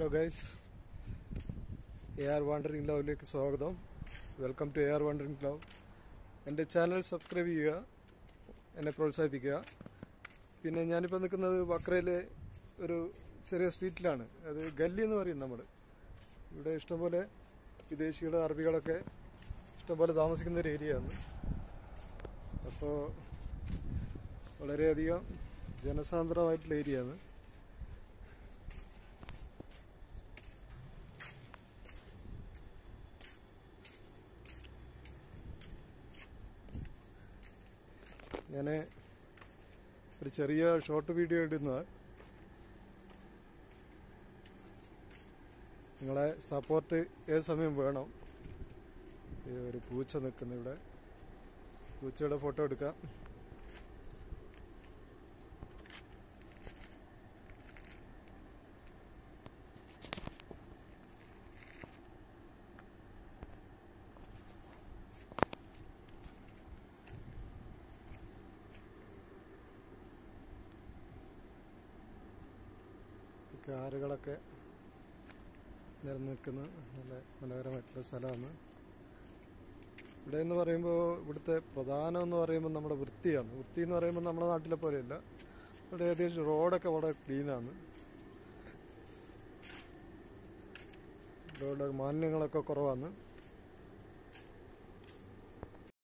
hello guys A R wandering ലവിലേക്ക് സ്വാഗതം welcome to A R wandering love എൻ്റെ channel subscribe ചെയ്യുക എന്നെ പ്രോത്സാഹിപ്പിക്കുക പിന്നെ ഞാനിപ്പോൾ നിൽക്കുന്നത് വക്രയിലെ ഒരു ചെറിയ സ്ട്രീറ്റിലാണ് അത് ഗല്ലി എന്ന് പറയും നമ്മൾ ഇവിടെ ഇഷ്ടംപോലെ വിദേശികൾ അറബികളൊക്കെ ഇഷ്ടംപോലെ താമസിക്കുന്ന ഒരു ഏരിയയാണ് അപ്പോൾ വളരെയധികം ജനസാന്ദ്രമായിട്ടുള്ള ഏരിയയാണ് ഞാൻ ഒരു ചെറിയ ഷോർട്ട് വീഡിയോ ഇടുന്നത് നിങ്ങളെ സപ്പോർട്ട് ഏത് സമയം വേണം ഈ ഒരു പൂച്ച നിൽക്കുന്ന ഇവിടെ പൂച്ചയുടെ ഫോട്ടോ എടുക്കാം ഈ കാറുകളൊക്കെ നിരന്ന് നിൽക്കുന്ന നല്ല മനോഹരമായിട്ടുള്ള സ്ഥലമാണ് ഇവിടെ എന്ന് പറയുമ്പോൾ ഇവിടുത്തെ പ്രധാനം എന്ന് പറയുമ്പോൾ നമ്മുടെ വൃത്തിയാണ് വൃത്തി എന്ന് പറയുമ്പോൾ നമ്മുടെ നാട്ടിലെ പോലെയല്ല ഇവിടെ ഏകദേശം റോഡൊക്കെ വളരെ ക്ലീനാണ് ഇവിടെ മാലിന്യങ്ങളൊക്കെ കുറവാണ്